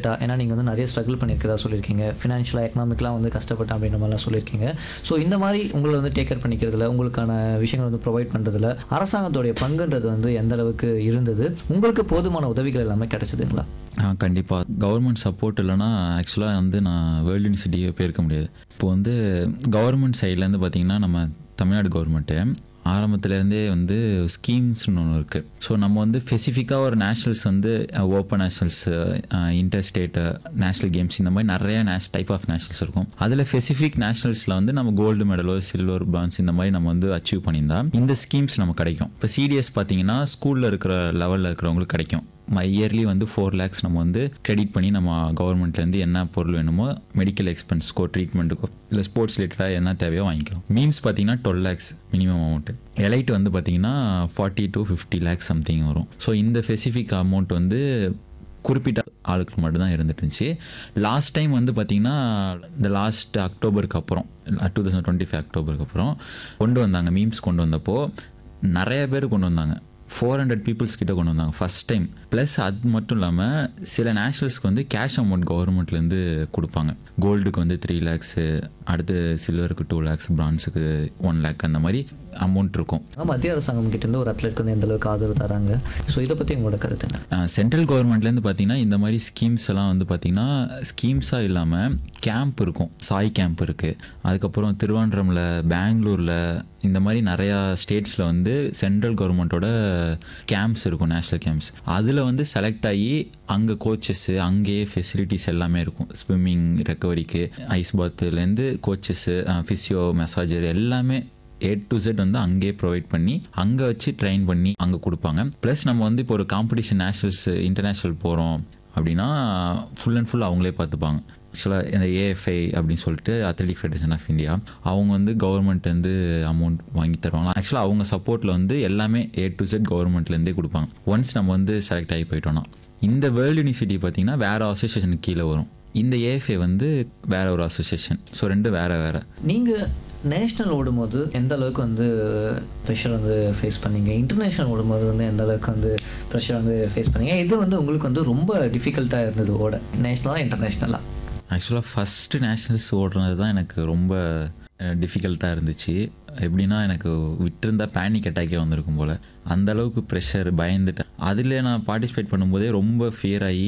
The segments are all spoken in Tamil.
செட்டாக ஏன்னா நீங்கள் வந்து நிறைய ஸ்ட்ரகிள் பண்ணியிருக்கதா சொல்லியிருக்கீங்க ஃபினான்ஷியலாக எக்கனாமிக்கலாக வந்து கஷ்டப்பட்டேன் அப்படின்ற மாதிரிலாம் சொல்லியிருக்கீங்க ஸோ இந்த மாதிரி உங்களை வந்து டேக் கேர் பண்ணிக்கிறதுல உங்களுக்கான விஷயங்கள் வந்து ப்ரொவைட் பண்ணுறதுல அரசாங்கத்தோடைய பங்குன்றது வந்து எந்த அளவுக்கு இருந்தது உங்களுக்கு போதுமான உதவிகள் எல்லாமே கிடைச்சதுங்களா ஆ கண்டிப்பாக கவர்மெண்ட் சப்போர்ட் இல்லைன்னா ஆக்சுவலாக வந்து நான் வேர்ல்டு யூனிவர்சிட்டியே போயிருக்க முடியாது இப்போ வந்து கவர்மெண்ட் சைட்லேருந்து பார்த்தீங்கன்னா நம்ம தமிழ்நாடு கவர்மெண்ட்டு ஆரம்பத்துலேருந்தே வந்து ஸ்கீம்ஸ்னு ஒன்று இருக்குது ஸோ நம்ம வந்து ஸ்பெசிஃபிக்காக ஒரு நேஷ்னல்ஸ் வந்து open nationals interstate national games இந்த மாதிரி நிறைய நேஷ் டைப் ஆஃப் நேஷ்னல்ஸ் இருக்கும் அதில் ஸ்பெசிஃபிக் நேஷ்னல்ஸில் வந்து நம்ம கோல்டு மெடலோ சில்வர் பிரான்ஸ் இந்த மாதிரி நம்ம வந்து அச்சீவ் பண்ணியிருந்தா இந்த ஸ்கீம்ஸ் நமக்கு கிடைக்கும் இப்போ சிடிஎஸ் பார்த்தீங்கன்னா ஸ்கூலில் இருக்கிற லெவலில் இருக்கிறவங்களுக்கு கிடைக்கும் இயர்லி வந்து ஃபோர் லேக்ஸ் நம்ம வந்து கிரெடிட் பண்ணி நம்ம கவர்மெண்ட்லேருந்து என்ன பொருள் வேணுமோ மெடிக்கல் எக்ஸ்பென்ஸ்க்கோ ட்ரீட்மெண்ட்டுக்கோ இல்லை ஸ்போர்ட்ஸ் ரிலேட்டடாக என்ன தேவையோ வாங்கிக்கலாம் மீம்ஸ் பார்த்தீங்கன்னா twelve lakhs minimum amount elite வந்து பார்த்தீங்கன்னா forty to fifty lakhs something வரும் ஸோ இந்த ஸ்பெசிஃபிக் அமௌண்ட் வந்து குறிப்பிட்ட ஆளுக்கு மட்டும்தான் இருந்துட்டு இருந்துச்சு லாஸ்ட் டைம் வந்து பார்த்தீங்கன்னா இந்த லாஸ்ட் அக்டோபருக்கு அப்புறம் டூ தௌசண்ட் டுவெண்ட்டி ஃபைவ் அக்டோபருக்கு அப்புறம் கொண்டு வந்தாங்க மீம்ஸ் கொண்டு வந்தப்போ நிறைய பேர் கொண்டு வந்தாங்க ஃபோர் ஹண்ட்ரட் பீப்புள்ஸ் கிட்ட கொண்டு வந்தாங்க ஃபஸ்ட் டைம் ப்ளஸ் அது மட்டும் இல்லாமல் சில நேஷ்னல்ஸ்க்கு வந்து கேஷ் அமௌண்ட் கவர்மெண்ட்லேருந்து கொடுப்பாங்க கோல்டுக்கு வந்து த்ரீ லேக்ஸு அடுத்து சில்வருக்கு டூ லேக்ஸ் பிரான்ஸுக்கு ஒன் லேக் அந்த மாதிரி அமௌண்ட் இருக்கும் ஆனா, மத்திய அரசாங்கம் கிட்டேருந்து ஒரு அத்லெட்க்கு வந்து எந்த அளவுக்கு ஆதரவு தராங்க ஸோ இதை பற்றி உங்களோட கருத்து என்ன சென்ட்ரல் கவர்மெண்ட்லேருந்து பார்த்தீங்கன்னா இந்த மாதிரி ஸ்கீம்ஸ் எல்லாம் வந்து பார்த்தீங்கன்னா ஸ்கீம்ஸாக இல்லாமல் கேம்ப் இருக்கும் சாய் கேம்ப் இருக்குது அதுக்கப்புறம் திருவாண்டரமில் பெங்களூரில் இந்த மாதிரி நிறையா ஸ்டேட்ஸில் வந்து சென்ட்ரல் கவர்மெண்ட்டோட கேம்ப்ஸ் இருக்கும் நேஷ்னல் கேம்ப்ஸ் அதில் வந்து செலக்ட் ஆகி அங்கே கோச்சஸ்ஸு அங்கேயே ஃபெசிலிட்டிஸ் எல்லாமே இருக்கும் ஸ்விம்மிங் ரெக்கவரிக்கு ஐஸ் பாத்துலேருந்து கோச்சஸ்ஸு ஃபிசியோ மசாஜர் எல்லாமே ஏ டு செட் வந்து அங்கேயே ப்ரொவைட் பண்ணி அங்கே வச்சு ட்ரெயின் பண்ணி அங்கே கொடுப்பாங்க ப்ளஸ் நம்ம வந்து இப்போ ஒரு காம்படிஷன் நேஷ்னல்ஸ் இன்டர்நேஷ்னல் போகிறோம் அப்படின்னா ஃபுல் அண்ட் ஃபுல் அவங்களே பார்த்துப்பாங்க ஆக்சுவலாக இந்த ஏஎஃப்ஐ அப்படின்னு சொல்லிட்டு அத்லெட்டிக் ஃபெடரேஷன் ஆஃப் இந்தியா அவங்க வந்து கவர்மெண்ட் வந்து அமௌண்ட் வாங்கி தருவாங்க ஆக்சுவலாக அவங்க சப்போர்ட்டில் வந்து எல்லாமே ஏ டு செட் கவர்மெண்ட்லேருந்தே கொடுப்பாங்க ஒன்ஸ் நம்ம வந்து செலக்ட் ஆகி போயிட்டோம்னா இந்த வேர்ல்டு யூனிவர்சிட்டி பார்த்தீங்கன்னா வேறு அசோசியேஷனுக்கு கீழே வரும் இந்த ஏஎஃப்ஐ வந்து வேற ஒரு அசோசியேஷன் ஸோ ரெண்டு வேறு வேறு நீங்கள் நேஷ்னல் ஓடும்போது எந்த அளவுக்கு வந்து ப்ரெஷர் வந்து ஃபேஸ் பண்ணீங்க இன்டர்நேஷ்னல் ஓடும்போது வந்து எந்த அளவுக்கு வந்து ப்ரெஷர் வந்து ஃபேஸ் பண்ணீங்க இது வந்து உங்களுக்கு வந்து ரொம்ப டிஃபிகல்ட்டாக இருந்தது ஓட நேஷ்னலாக இன்டர்நேஷ்னலாக ஆக்சுவலாக ஃபஸ்ட்டு நேஷ்னல்ஸ் ஓடுறது தான் எனக்கு ரொம்ப டிஃபிகல்ட்டாக இருந்துச்சு எப்படின்னா எனக்கு விட்டிருந்தா பேனிக் அட்டாக்கே வந்திருக்கும் போல் அந்த அளவுக்கு ப்ரெஷர் பயந்துட்டேன் அதில் நான் பார்ட்டிசிபேட் பண்ணும்போதே ரொம்ப ஃபியர் ஆகி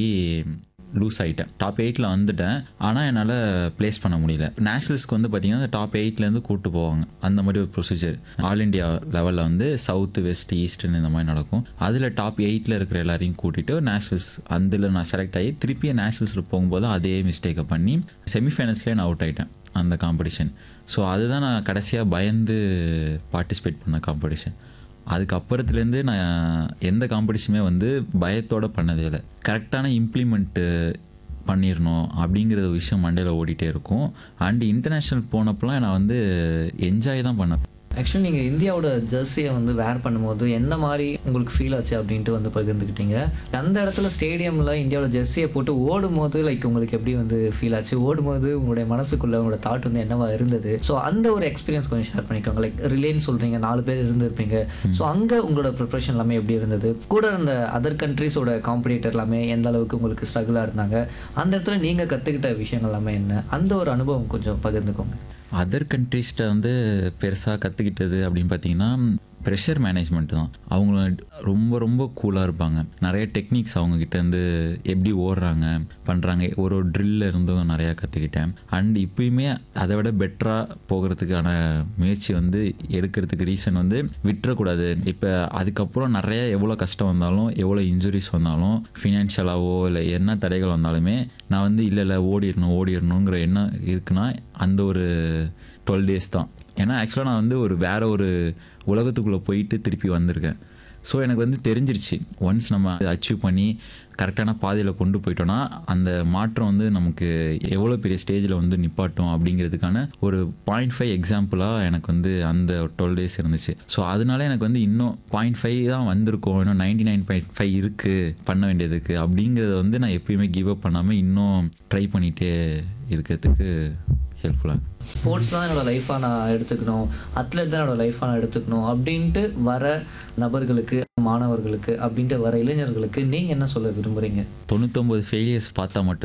லூஸ் ஆகிட்டேன் டாப் எயிட்டில் வந்துட்டேன் ஆனால் என்னால் ப்ளேஸ் பண்ண முடியல நேஷ்னல்ஸ்க்கு வந்து பார்த்திங்கன்னா அந்த டாப் எயிட்லேருந்து கூப்பிட்டு போவாங்க அந்த மாதிரி ஒரு ப்ரொசீஜர் ஆல் இண்டியா லெவலில் வந்து சவுத் வெஸ்ட் ஈஸ்ட்னு இந்த மாதிரி நடக்கும் அதில் டாப் எயிட்டில் இருக்கிற எல்லாரையும் கூட்டிகிட்டு நேஷ்னல்ஸ் அதில் நான் செலக்ட் ஆகி திருப்பி நேஷ்னல்ஸில் போகும்போது அதே மிஸ்டேக்கை பண்ணி செமிஃபைனல்ஸ்லேயே நான் அவுட் ஆகிட்டேன் அந்த காம்படிஷன் ஸோ அதுதான் நான் கடைசியாக பயந்து பார்ட்டிசிபேட் பண்ண காம்படிஷன் அதுக்கப்புறத்துலேருந்து நான் எந்த காம்படிஷனுமே வந்து பயத்தோடு பண்ணதே இல்லை கரெக்டான இம்ப்ளிமெண்ட்டு பண்ணிடணும் அப்படிங்கிற ஒரு விஷயம் மண்டையில் ஓடிட்டே இருக்கும் அண்ட் இன்டர்நேஷ்னல் போனப்பெல்லாம் நான் வந்து என்ஜாய் தான் பண்ணேன் ஆக்சுவலி நீங்கள் இந்தியாவோட ஜெர்சியை வந்து வேர் பண்ணும்போது எந்த மாதிரி உங்களுக்கு ஃபீல் ஆச்சு அப்படின்ட்டு வந்து பகிர்ந்துக்கிட்டீங்க அந்த இடத்துல ஸ்டேடியமில் இந்தியாவோட ஜெர்சியை போட்டு ஓடும்போது லைக் உங்களுக்கு எப்படி வந்து ஃபீல் ஆச்சு ஓடும்போது உங்களுடைய மனசுக்குள்ள உங்களோட தாட் வந்து என்னவா இருந்தது ஸோ அந்த ஒரு எக்ஸ்பீரியன்ஸ் கொஞ்சம் ஷேர் பண்ணிக்கோங்க லைக் ரிலேன்னு சொல்கிறீங்க நாலு பேர் இருந்திருப்பீங்க ஸோ அங்கே உங்களோட ப்ரிப்ரேஷன் எல்லாமே எப்படி இருந்தது கூட இருந்த அதர் கண்ட்ரீஸோட காம்படிட்டர் எல்லாமே எந்த அளவுக்கு உங்களுக்கு ஸ்ட்ரகிளாக இருந்தாங்க அந்த இடத்துல நீங்கள் கற்றுக்கிட்ட விஷயங்கள் எல்லாமே என்ன அந்த ஒரு அனுபவம் கொஞ்சம் பகிர்ந்துக்கோங்க அதர் கண்ட்ரீஸ்கிட்ட வந்து பெருசாக கற்றுக்கிட்டது அப்படின்னு பார்த்தீங்கன்னா ப்ரெஷர் மேனேஜ்மெண்ட் தான் அவங்க ரொம்ப ரொம்ப கூலாக இருப்பாங்க நிறைய டெக்னிக்ஸ் அவங்கக்கிட்ட இருந்து எப்படி ஓடுறாங்க பண்ணுறாங்க ஒரு ஒரு ட்ரில்ல இருந்தும் நிறையா கற்றுக்கிட்டேன் அண்ட் இப்பயுமே அதை விட பெட்டராக போகிறதுக்கான முயற்சி வந்து எடுக்கிறதுக்கு ரீசன் வந்து விட்டுறக்கூடாது இப்போ அதுக்கப்புறம் நிறைய எவ்வளோ கஷ்டம் வந்தாலும் எவ்வளோ இன்ஜுரிஸ் வந்தாலும் ஃபினான்ஷியலாகவோ இல்லை என்ன தடைகள் வந்தாலுமே நான் வந்து இல்லை இல்லை ஓடிடணும் ஓடிடணுங்கிற எண்ணம் இருக்குன்னா அந்த ஒரு டுவெல் டேஸ் தான் ஏன்னா ஆக்சுவலாக நான் வந்து ஒரு வேற ஒரு உலகத்துக்குள்ளே போயிட்டு திருப்பி வந்திருக்கேன் ஸோ எனக்கு வந்து தெரிஞ்சிருச்சு ஒன்ஸ் நம்ம அச்சீவ் பண்ணி கரெக்டான பாதையில் கொண்டு போயிட்டோன்னா அந்த மாற்றம் வந்து நமக்கு எவ்வளோ பெரிய ஸ்டேஜில் வந்து நிப்பாட்டும் அப்படிங்கிறதுக்கான ஒரு பாயிண்ட் ஃபைவ் எக்ஸாம்பிளாக எனக்கு வந்து அந்த டுவெல் டேஸ் இருந்துச்சு ஸோ அதனால எனக்கு வந்து இன்னும் பாயிண்ட் ஃபைவ் தான் வந்திருக்கோம் இன்னும் நைன்டி நைன் பாயிண்ட் ஃபைவ் இருக்குது பண்ண வேண்டியதுக்கு அப்படிங்கிறத வந்து நான் எப்பயுமே கிவ் அப் பண்ணாமல் இன்னும் ட்ரை பண்ணிகிட்டே இருக்கிறதுக்கு ஹெல்ப்ஃபுல்லாக ஸ்போர்ட்ஸ் தான் என்னோட லைஃபாக நான் எடுத்துக்கணும் அத்லெட் தான் என்னோட லைஃபாக நான் எடுத்துக்கணும் அப்படின்ட்டு வர நபர்களுக்கு மாணவர்களுக்கு அப்படின்ட்டு வர இளைஞர்களுக்கு நீங்கள் என்ன சொல்ல விரும்புகிறீங்க தொண்ணூத்தொம்பது ஃபெயிலியர்ஸ் பார்த்தா மட்டும்